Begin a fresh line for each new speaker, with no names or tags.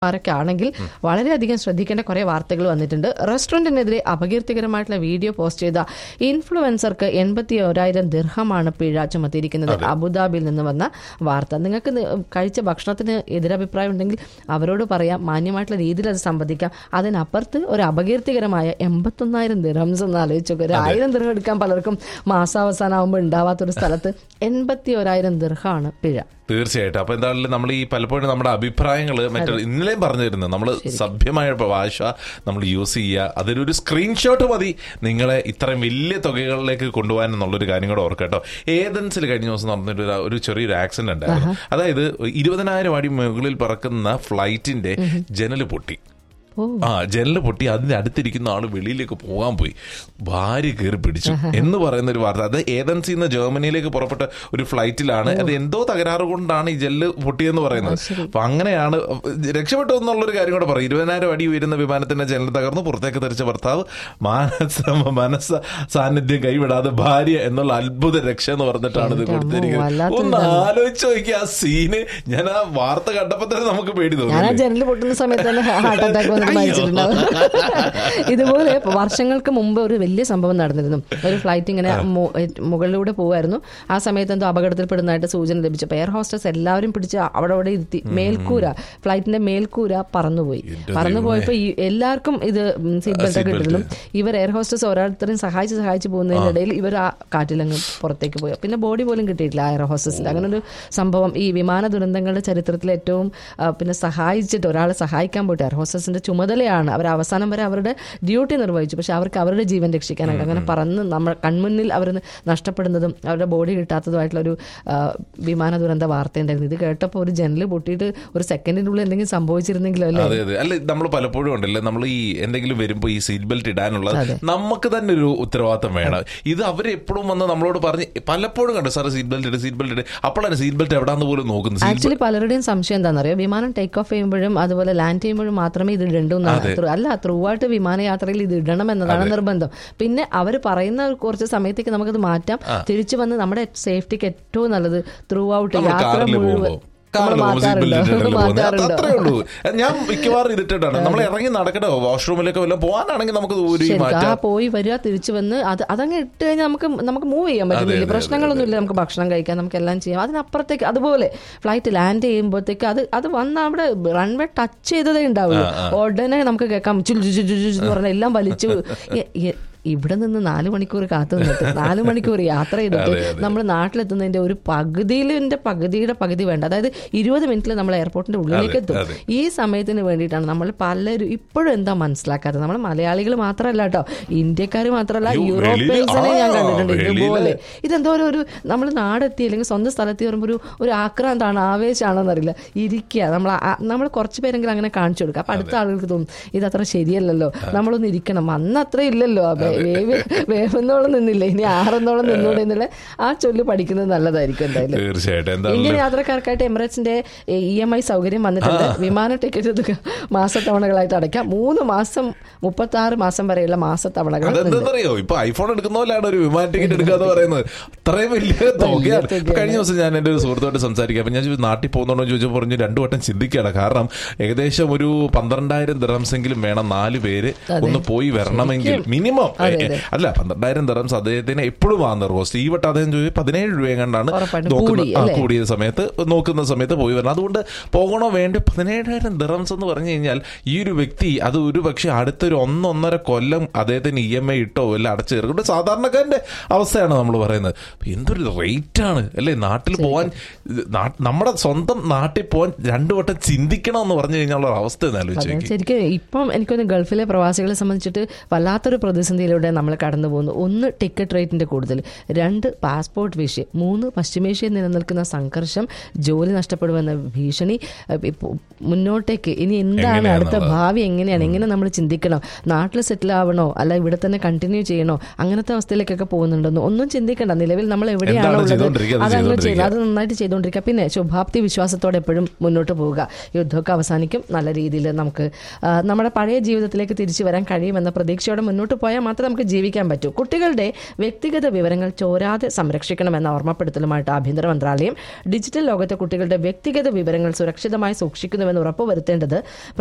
ആരൊക്കെ ആണെങ്കിൽ വളരെയധികം ശ്രദ്ധിക്കേണ്ട കുറെ വാർത്തകൾ വന്നിട്ടുണ്ട് റെസ്റ്റോറന്റിനെതിരെ അപകീർത്തികരമായിട്ടുള്ള വീഡിയോ പോസ്റ്റ് ചെയ്ത ഇൻഫ്ലുവൻസർക്ക് എൺപത്തി ഒരായിരം ദിർഹമാണ് പിഴ ചുമത്തിയിരിക്കുന്നത് അബുദാബിയിൽ നിന്ന് വന്ന വാർത്ത നിങ്ങൾക്ക് നി- കഴിച്ച ഭക്ഷണത്തിന് എതിരഭിപ്രായം ഉണ്ടെങ്കിൽ അവരോട് പറയാം മാന്യമായിട്ടുള്ള രീതിയിൽ അത് സംവദിക്കാം അതിനപ്പുറത്ത് ഒരു അപകീർത്തികരമായ എൺപത്തൊന്നായിരം ദിർഹംസ് എന്ന് ആലോചിച്ചു ഒരു ആയിരം ദിർഹം എടുക്കാൻ പലർക്കും മാസാവസാനം ആകുമ്പോൾ ഉണ്ടാവാത്തൊരു സ്ഥലത്ത് എൺപത്തി ഒരായിരം ദിർഹമാണ് പിഴ
തീർച്ചയായിട്ടും അപ്പൊ എന്തായാലും നമ്മൾ ഈ പലപ്പോഴും നമ്മുടെ അഭിപ്രായങ്ങൾ മറ്റേ ഇന്നലെയും പറഞ്ഞിരുന്നു നമ്മൾ സഭ്യമായ ഭാഷ നമ്മൾ യൂസ് ചെയ്യുക അതിലൊരു സ്ക്രീൻഷോട്ട് മതി നിങ്ങളെ ഇത്രയും വലിയ തുകകളിലേക്ക് കൊണ്ടുപോകാൻ എന്നുള്ളൊരു കാര്യം കൂടെ ഓർക്കുക കേട്ടോ ഏതൻസിൽ കഴിഞ്ഞ ദിവസം നടന്നിട്ട് ഒരു- ഒരു ചെറിയൊരു ആക്സിഡന്റ് ഉണ്ടായിരുന്നു അതായത് ഇരുപതിനായിരം അടി മുകളിൽ പറക്കുന്ന ഫ്ലൈറ്റിന്റെ ജനൽ പൊട്ടി
ഓ
ആ ജനല് പൊട്ടി അതിന്റെ അടുത്തിരിക്കുന്ന ആള് വെളിയിലേക്ക് പോകാൻ പോയി ഭാര്യ കയറി പിടിച്ചു എന്ന് പറയുന്ന ഒരു വാർത്ത അത് ഏതൻസിൽ നിന്ന് ജർമ്മനിയിലേക്ക് പുറപ്പെട്ട ഒരു ഫ്ലൈറ്റിലാണ് അത് എന്തോ തകരാറ് കൊണ്ടാണ് ഈ ജെല്ല് പൊട്ടിയെന്ന് പറയുന്നത് അപ്പൊ അങ്ങനെയാണ് രക്ഷപ്പെട്ടു എന്നുള്ളൊരു കാര്യം കൂടെ പറയും ഇരുപതിനായിരം അടി ഉയരുന്ന വിമാനത്തിന്റെ ജനൽ തകർന്നു പുറത്തേക്ക് തെറിച്ച ഭർത്താവ് മാനസ മനസ്സ സാന്നിധ്യം കൈവിടാതെ ഭാര്യ എന്നുള്ള അത്ഭുത രക്ഷ എന്ന് പറഞ്ഞിട്ടാണ് ഇത്
എൻ്റെ അമ്മോ,
കൊടുത്തിരിക്കുന്നത്
വല്ലാത്തൊരു
ഒന്ന്
ഇതാണ്.
ആലോചിച്ച് നോക്കിയ ആ സീന് ഞാൻ ആ വാർത്ത കണ്ടപ്പോ തന്നെ നമുക്ക് പേടി
ഞാൻ
തോന്നി
ആ ജനൽ പൊട്ടുന്ന സമയത്ത് തന്നെ ഹാർട്ട് അറ്റാക്ക് വന്നിട്ട് മരിച്ചിട്ടുണ്ടാവും ഇതുപോലെ വർഷങ്ങൾക്ക് മുമ്പ് ഒരു വലിയ സംഭവം നടന്നിരുന്നു ഒരു ഫ്ലൈറ്റ് ഇങ്ങനെ മു- മുകളിലൂടെ പോവായിരുന്നു ആ സമയത്ത് എന്തോ അപകടത്തിൽപ്പെടുന്നതായിട്ട് സൂചന ലഭിച്ചപ്പോൾ എയർ ഹോസ്റ്റസ് എല്ലാവരും പിടിച്ച് അവിടെ അവിടെ ഇരുത്തി മേൽക്കൂര ഫ്ലൈറ്റിന്റെ മേൽക്കൂര പറന്നുപോയി
എൻ്റെ
പറന്നുപോയപ്പോൾ ഈ എല്ലാവർക്കും ഇത് സീറ്റ് ബെൽറ്റ് ഒക്കെ
seat belt.
ഇട്ടിരുന്നു ഇവർ എയർ ഹോസ്റ്റസ് ഓരോരുത്തരും സഹായിച്ച് സഹായിച്ച് പോകുന്നതിനിടയിൽ ഇവർ ആ കാറ്റിലങ്ങ് പുറത്തേക്ക് പോയി പിന്നെ ബോഡി പോലും കിട്ടിയിട്ടില്ല ആ എയർ ഹോസ്റ്റസിൽ അങ്ങനെ ഒരു സംഭവം ഈ വിമാന ദുരന്തങ്ങളുടെ ചരിത്രത്തിൽ ഏറ്റവും ആ, പിന്നെ സഹായിച്ചിട്ട് ഒരാളെ സഹായിക്കാൻ പോയിട്ട് എയർ ഹോസ്റ്റസിന്റെ ചുമതലയാണ് അവർ അവസാനം വരെ അവരുടെ ഡ്യൂട്ടി നിർവഹിച്ചു പക്ഷെ അവർക്ക് അവരുടെ ജീവൻ രക്ഷിക്കാനായിട്ട് അങ്ങനെ പറന്ന് നമ്മൾ കൺമുന്നിൽ അവർ നഷ്ടപ്പെടുന്നതും അവരുടെ ബോഡി കിട്ടാത്തതുമായിട്ടുള്ള ഒരു ആ, വിമാന ദുരന്ത വാർത്തയുണ്ടായിരുന്നു ഇത് കേട്ടപ്പോൾ ഒരു ജനൽ പൊട്ടിയിട്ട് ഒരു സെക്കൻഡിനുള്ളിൽ എന്തെങ്കിലും സംഭവിച്ചിരുന്നെങ്കിലോ അല്ലേ
അതെ അതെ അല്ല നമ്മൾ പലപ്പോഴും ഉണ്ടല്ലേ നമ്മൾ ഈ എന്തെങ്കിലും വരുമ്പോൾ ഈ സീറ്റ് ബെൽറ്റ് ഇടാനുള്ളത്
അതെ.
നമുക്ക് തന്നെ ഒരു ഉത്തരവാദിത്തം വേണം ഇത് അവർ എപ്പോഴും വന്ന് നമ്മളോട് പറഞ്ഞ് പലപ്പോഴും കണ്ടു സാർ സീറ്റ് ബെൽറ്റ് ഇട് സീറ്റ് ബെൽറ്റ് ഇട് അപ്പോഴാണ് സീറ്റ് ബെൽറ്റ് എവിടാന്ന് പോലും നോക്കുന്നത് സീറ്റ്
ആക്ച്വലി പലരുടെയും സംശയം എന്താണെന്നറിയോ വിമാനം ടേക്ക് ഓഫ് ചെയ്യുമ്പോഴും അതുപോലെ ലാൻഡ് ചെയ്യുമ്പോഴും മാത്രമേ ഇത് ഇടണ്ടൂ എന്നാണ് Through- അല്ല ത്രൂ ആയിട്ട് വിമാനയാത്രയിൽ ഇത് ഇടണം എന്നതാണ് നിർബന്ധം പിന്നെ അവർ പറയുന്ന കുറച്ച് സമയത്തേക്ക് നമുക്കത് മാറ്റാം തിരിച്ചു വന്ന് നമ്മുടെ സേഫ്റ്റിക്ക് ഏറ്റവും നല്ലത് ത്രൂ ഔട്ട്
നമ്മൾ
യാത്ര
കാറിൽ
മുഴുവൻ
പോകുമ്പോൾ
നമ്മൾ
കാറിൽ പോകുമ്പോൾ സീറ്റ് ബെൽറ്റ്
മാറ്റാറുണ്ടോ
ഇട്ടിട്ടല്ലേ പോകുന്നത്
മാറ്റാറുണ്ടോ
അത്രേ ഉള്ളൂ ഞാൻ മിക്കവാറും ഇതിട്ടിട്ടാണ് നമ്മൾ ഇറങ്ങി നടക്കണോ വാഷ്റൂമിലൊക്കെ വല്ലതും പോകാനാണെങ്കിൽ നമുക്ക് ഊരി
ശരിക്കും ആ
മാറ്റാം
പോയി വരിക തിരിച്ചു വന്ന് അത് അതങ്ങ് ഇട്ട് കഴിഞ്ഞാൽ നമുക്ക് നമുക്ക് മൂവ് ചെയ്യാൻ പറ്റുന്നില്ല
അതെ,
പ്രശ്നങ്ങളൊന്നും ഇല്ല നമുക്ക് ഭക്ഷണം കഴിക്കാം നമുക്ക് എല്ലാം ചെയ്യാം അതിനപ്പുറത്തേക്ക് അതുപോലെ ഫ്ലൈറ്റ് ലാൻഡ് ചെയ്യുമ്പോഴത്തേക്ക് അത് അത് വന്ന് അവിടെ റൺവേ ടച്ച് ചെയ്തതേ ഉണ്ടാവുള്ളൂ ഉടനെ നമുക്ക് കേൾക്കാം ചുൽ ചുൽ ചുൽ ചുൽ എന്ന് പറഞ്ഞാൽ എല്ലാം വലിച്ചു എ- എ- ഇവിടെ നിന്ന് നാല് മണിക്കൂർ കാത്തു നിന്നിട്ട് നാല് മണിക്കൂർ യാത്ര ചെയ്തിട്ട് നമ്മൾ നാട്ടിലെത്തുന്നതിന്റെ ഒരു പകുതിയിലിന്റെ പകുതിയുടെ പകുതി വേണ്ട അതായത് ഇരുപത് മിനിറ്റിൽ നമ്മൾ എയർപോർട്ടിന്റെ ഉള്ളിലേക്ക് എത്തും
അതെ.
ഈ സമയത്തിന് വേണ്ടിയിട്ടാണ് നമ്മൾ പലരും ഇപ്പോഴും എന്താ മനസ്സിലാക്കാത്തത് നമ്മൾ മലയാളികൾ മാത്രമല്ല കേട്ടോ ഇന്ത്യക്കാർ മാത്രമല്ല
അയ്യോ,
യൂറോപ്യൻസിനെ
വെളിയില്
ഞാൻ
ആ,
കണ്ടിട്ടുണ്ട്
വെളിയില്.
ഇതുപോലെ ഇതെന്തോ ഒരു- ഒരു നമ്മൾ നാടെത്തി അല്ലെങ്കിൽ സ്വന്തം സ്ഥലത്ത് വരുമ്പോൾ ഒരു ഒരു ആക്രാന്താണ് ആവേശമാണോന്ന് അറിയില്ല ഇരിക്കുക നമ്മൾ നമ്മൾ കുറച്ച് പേരെങ്കിലും അങ്ങനെ കാണിച്ചു കൊടുക്കുക അപ്പൊ അടുത്ത ആളുകൾക്ക് തോന്നും ഇതത്ര ശരിയല്ലല്ലോ നമ്മളൊന്ന് ഇരിക്കണം അന്ന് അത്ര ഇല്ലല്ലോ ആ വേ- വേവ് വേവെന്നോളം നിന്നില്ല ഇനി ആറെന്നോളം നിന്നൂടെ എന്നുള്ള ആ ചൊല്ല് പഠിക്കുന്നത് നല്ലതായിരിക്കും എന്തായാലും
തീർച്ചയായിട്ടും
ഇന്ത്യൻ
എന്തായാലും
യാത്രക്കാർക്കായിട്ട് എമിറേറ്റ്സിന്റെ ഇ എം ഐ സൗകര്യം വന്നിട്ടുണ്ട് വിമാന ടിക്കറ്റ് തുക മാസത്തവണകളായിട്ട് അടയ്ക്കാം മൂന്ന് മാസം മുപ്പത്തി ആറ് മാസം വരെയുള്ള മാസത്തവണകൾ ഉണ്ട്.
അതെന്താണെന്നറിയോ ഇപ്പൊ ഐഫോൺ എടുക്കുന്ന പോലെയാണ് ഒരു വിമാന ടിക്കറ്റ് എടുക്കുക എന്ന് പറയുന്നത് അത്രയും വലിയ തുകയാണ് ഇപ്പൊ കഴിഞ്ഞ ദിവസം ഞാൻ എന്റെ ഒരു സുഹൃത്തുമായിട്ട് സംസാരിക്കാം അപ്പൊ ഞാൻ ചോദിച്ചു, നാട്ടിൽ പോകുന്നുണ്ടോ എന്ന് ചോദിച്ചപ്പോൾ പറഞ്ഞു രണ്ടു വട്ടം ചിന്തിക്കുകയാണ് കാരണം ഏകദേശം ഒരു പന്ത്രണ്ടായിരം ദിറംസെങ്കിലും വേണം നാല് പേര് ഒന്ന് പോയി വരണമെങ്കിൽ മിനിമം
അതെ, അതെ.
അല്ല പന്ത്രണ്ടായിരം ദിറംസ് അദ്ദേഹത്തിന് എപ്പോഴും ആ നിർവോസ്റ്റ് ഈ വട്ടം അദ്ദേഹം ചോദിച്ചു പതിനേഴ് രൂപ കണ്ടാണ്
ഉറപ്പായിട്ടും
നോക്കുന്ന
കൂടി,
ആ,
അല്ലേ?
കൂടിയ സമയത്ത് നോക്കുന്ന സമയത്ത് പോയി വരണം അതുകൊണ്ട് പോകണോ വേണ്ടി പതിനേഴായിരം ദിറംസ് എന്ന് പറഞ്ഞു കഴിഞ്ഞാൽ ഈ ഒരു വ്യക്തി അത് ഒരു പക്ഷെ അടുത്തൊരു ഒന്നൊന്നര കൊല്ലം അദ്ദേഹത്തിന് ഇ എം ഐ ഇട്ടോ അല്ല അടച്ചു തീർക്കും സാധാരണക്കാരന്റെ അവസ്ഥയാണ് നമ്മൾ പറയുന്നത് അപ്പൊ എന്തൊരു റേറ്റ് ആണ് അല്ലേ നാട്ടിൽ പോവാൻ നാ- നമ്മുടെ സ്വന്തം നാട്ടിൽ പോവാൻ രണ്ടു വട്ടം ചിന്തിക്കണം എന്ന് പറഞ്ഞു കഴിഞ്ഞാൽ അവസ്ഥ ഒന്ന് ആലോചിച്ച്
അതെ,
നോക്കി
ശരിക്കും ഇപ്പം എനിക്കൊന്ന് ഗൾഫിലെ പ്രവാസികളെ സംബന്ധിച്ചിട്ട് വല്ലാത്തൊരു പ്രതിസന്ധിയിലൂടെ നമ്മൾ കടന്നു പോകുന്നു ഒന്ന് ടിക്കറ്റ് റേറ്റിന്റെ കൂടുതൽ രണ്ട് പാസ്പോർട്ട് വിഷയം മൂന്ന് പശ്ചിമേഷ്യയിൽ നിലനിൽക്കുന്ന സംഘർഷം ജോലി നഷ്ടപ്പെടുമെന്ന ഭീഷണി അഹ് ഇപ്പൊ മുന്നോട്ടേക്ക് ഇനി എന്താണ് അടുത്ത
എങ്ങനെയാണെന്നുള്ളത്.
ഭാവി എങ്ങനെയാണ് എങ്ങനെ നമ്മൾ ചിന്തിക്കണം നാട്ടിൽ സെറ്റിൽ ആവണോ അല്ല ഇവിടെ തന്നെ കണ്ടിന്യൂ ചെയ്യണോ അങ്ങനത്തെ അവസ്ഥയിലേക്കൊക്കെ പോകുന്നുണ്ടെന്ന് ഒന്നും ചിന്തിക്കണ്ട നിലവിൽ നമ്മൾ എവിടെയാണോ
എന്താണ്
ഉള്ളത്
ചെയ്തുകൊണ്ടിരിക്കുക, അത്
അതങ്ങ് ചെയ്യുക
ചെയ്തുകൊണ്ടിരിക്കുക.
അത് നന്നായിട്ട് ചെയ്തുകൊണ്ടിരിക്കുക പിന്നെ ശുഭാപ്തി വിശ്വാസത്തോടെ എപ്പോഴും മുന്നോട്ട് പോവുക യുദ്ധമൊക്കെ അവസാനിക്കും നല്ല രീതിയിൽ നമുക്ക് ആ, നമ്മുടെ പഴയ ജീവിതത്തിലേക്ക് തിരിച്ചു വരാൻ കഴിയുമെന്ന പ്രതീക്ഷയോടെ മുന്നോട്ട് പോയാൽ മാത്രമേ മാത്രമേ നമുക്ക് ജീവിക്കാൻ പറ്റൂ കുട്ടികളുടെ വ്യക്തിഗത വിവരങ്ങൾ ചോരാതെ സംരക്ഷിക്കണമെന്ന ഓർമ്മപ്പെടുത്തലുമായിട്ട് ആഭ്യന്തര മന്ത്രാലയം ഡിജിറ്റൽ ലോകത്തെ കുട്ടികളുടെ വ്യക്തിഗത വിവരങ്ങൾ സുരക്ഷിതമായി സൂക്ഷിക്കുന്നുവെന്ന് ഉറപ്പുവരുത്തേണ്ടത്